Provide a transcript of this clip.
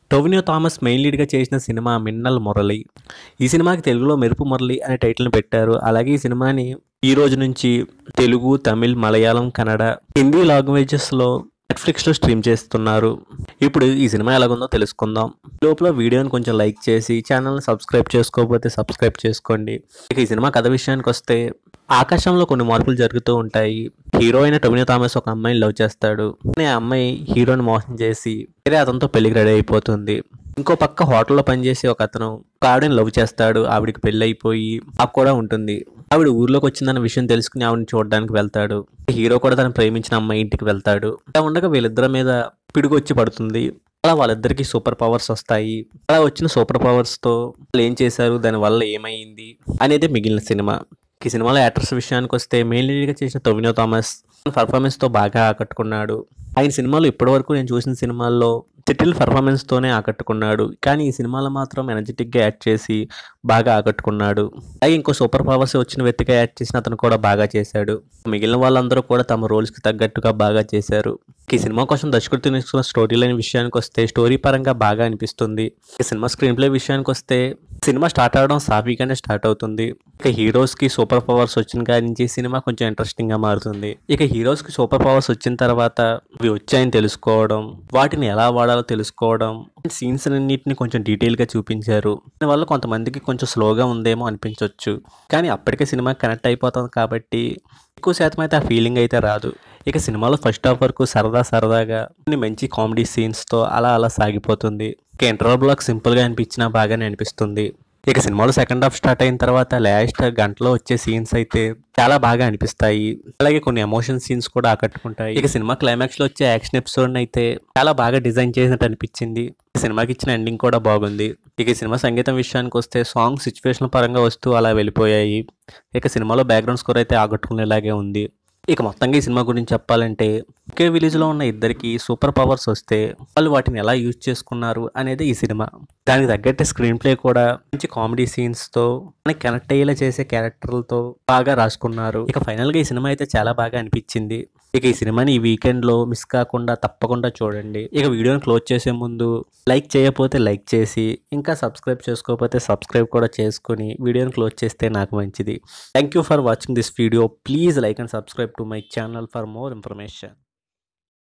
టొవినియో Thomas main లీడ్గా చేసిన cinema Minnal Murali ఈ సినిమాకి తెలుగులో మెరుపు మురళి అనే టైటిల్ని పెట్టారు అలాగే ఈ సినిమాని ఈ రోజు నుంచి తెలుగు తమిళ్ మలయాళం కన్నడ హిందీ లాంగ్వేజెస్లో నెట్ఫ్లిక్స్లో స్ట్రీమ్ చేస్తున్నారు ఇప్పుడు ఈ సినిమా ఎలాగుందో తెలుసుకుందాం లోపల వీడియోని కొంచెం లైక్ చేసి ఛానల్ని సబ్స్క్రైబ్ చేసుకోకపోతే సబ్స్క్రైబ్ చేసుకోండి ఇక ఈ సినిమా కథ విషయానికి వస్తే ఆకాశంలో కొన్ని మార్పులు జరుగుతూ ఉంటాయి హీరో అయిన టొమినో థామస్ ఒక అమ్మాయిని లవ్ చేస్తాడు కానీ ఆ అమ్మాయి హీరోని మోసం చేసి వేరే అతనితో పెళ్లికి రెడీ అయిపోతుంది ఇంకో పక్క హోటల్లో పనిచేసే ఒక అతను ఒక ఆవిడని లవ్ చేస్తాడు ఆవిడకి పెళ్లి అయిపోయి ఆకు కూడా ఉంటుంది ఆవిడ ఊర్లోకి వచ్చిందన్న విషయం తెలుసుకుని ఆవిడని చూడడానికి వెళ్తాడు హీరో కూడా తను ప్రేమించిన అమ్మాయి ఇంటికి వెళ్తాడు అలా ఉండగా వీళ్ళిద్దరి మీద పిడుగు వచ్చి పడుతుంది అలా వాళ్ళిద్దరికి సూపర్ పవర్స్ వస్తాయి అలా వచ్చిన సూపర్ పవర్స్ తో వాళ్ళు ఏం చేశారు దాని వల్ల ఏమైంది అనేది మిగిలిన సినిమా ఈ సినిమాలో యాక్టర్స్ విషయానికి వస్తే మెయిన్ లీడ్గా చేసిన టొవినో థామస్ పర్ఫార్మెన్స్ తో బాగా ఆకట్టుకున్నాడు ఆయన సినిమాలో ఇప్పటివరకు నేను చూసిన సినిమాల్లో టిటిల్ పర్ఫార్మెన్స్ తోనే ఆకట్టుకున్నాడు కానీ ఈ సినిమాలో మాత్రం ఎనర్జెటిక్ గా యాడ్ చేసి బాగా ఆకట్టుకున్నాడు అలాగే ఇంకో సూపర్ పవర్స్ వచ్చిన వ్యక్తిగా యాడ్ చేసిన అతను కూడా బాగా చేశాడు మిగిలిన వాళ్ళందరూ కూడా తమ రోల్స్ కి తగ్గట్టుగా బాగా చేశారు ఈ సినిమా కోసం దర్శకుడు తీసుకున్న స్టోరీ లైన్ విషయానికి వస్తే స్టోరీ పరంగా బాగా అనిపిస్తుంది ఈ సినిమా స్క్రీన్ ప్లే విషయానికి వస్తే సినిమా స్టార్ట్ అవడం సాఫీగానే స్టార్ట్ అవుతుంది ఇక హీరోస్ కి సూపర్ పవర్స్ వచ్చిన కాడి నుంచి సినిమా కొంచెం ఇంట్రెస్టింగ్ గా మారుతుంది ఇక హీరోస్ కి సూపర్ పవర్స్ వచ్చిన తర్వాత అవి వచ్చాయని తెలుసుకోవడం వాటిని ఎలా వాడాలో తెలుసుకోవడం సీన్స్ అన్నింటిని కొంచెం డీటెయిల్ గా చూపించారు దానివల్ల కొంతమందికి కొంచెం స్లోగా ఉందేమో అనిపించవచ్చు కానీ అప్పటికే సినిమా కనెక్ట్ అయిపోతుంది కాబట్టి ఎక్కువ శాతం అయితే ఆ ఫీలింగ్ అయితే రాదు ఇక సినిమాలో ఫస్ట్ హాఫ్ వరకు సరదా సరదాగా కొన్ని మంచి కామెడీ సీన్స్తో అలా అలా సాగిపోతుంది ఇక ఇంటర్వల్ బ్లాక్ సింపుల్గా అనిపించినా బాగానే అనిపిస్తుంది ఇక సినిమాలో సెకండ్ హాఫ్ స్టార్ట్ అయిన తర్వాత లాస్ట్ గంటలో వచ్చే సీన్స్ అయితే చాలా బాగా అనిపిస్తాయి అలాగే కొన్ని ఎమోషన్ సీన్స్ కూడా ఆకట్టుకుంటాయి ఇక సినిమా క్లైమాక్స్ లో వచ్చే యాక్షన్ ఎపిసోడ్ అయితే చాలా బాగా డిజైన్ చేసినట్టు అనిపించింది ఈ సినిమాకి ఇచ్చిన ఎండింగ్ కూడా బాగుంది ఇక ఈ సినిమా సంగీతం విషయానికి వస్తే సాంగ్ సిచ్యువేషన్ పరంగా వస్తూ అలా వెళ్ళిపోయాయి ఇక సినిమాలో బ్యాక్గ్రౌండ్ స్కోర్ అయితే ఆకట్టుకునేలాగే ఉంది ఇక మొత్తంగా ఈ సినిమా గురించి చెప్పాలంటే ఒకే విలేజ్లో ఉన్న ఇద్దరికి సూపర్ పవర్స్ వస్తే వాళ్ళు వాటిని ఎలా యూజ్ చేసుకున్నారు అనేది ఈ సినిమా దానికి తగ్గట్టే స్క్రీన్ ప్లే కూడా మంచి కామెడీ సీన్స్తో మనకి కనెక్ట్ అయ్యేలా చేసే క్యారెక్టర్లతో బాగా రాసుకున్నారు ఇక ఫైనల్గా ఈ సినిమా అయితే చాలా బాగా అనిపించింది ఇక ఈ సినిమాని ఈ వీకెండ్లో మిస్ కాకుండా తప్పకుండా చూడండి ఇక వీడియోని క్లోజ్ చేసే ముందు లైక్ చేయకపోతే లైక్ చేసి ఇంకా సబ్స్క్రైబ్ చేసుకోకపోతే సబ్స్క్రైబ్ కూడా చేసుకుని వీడియోని క్లోజ్ చేస్తే నాకు మంచిది thank you for watching this video please like and subscribe to my channel for more information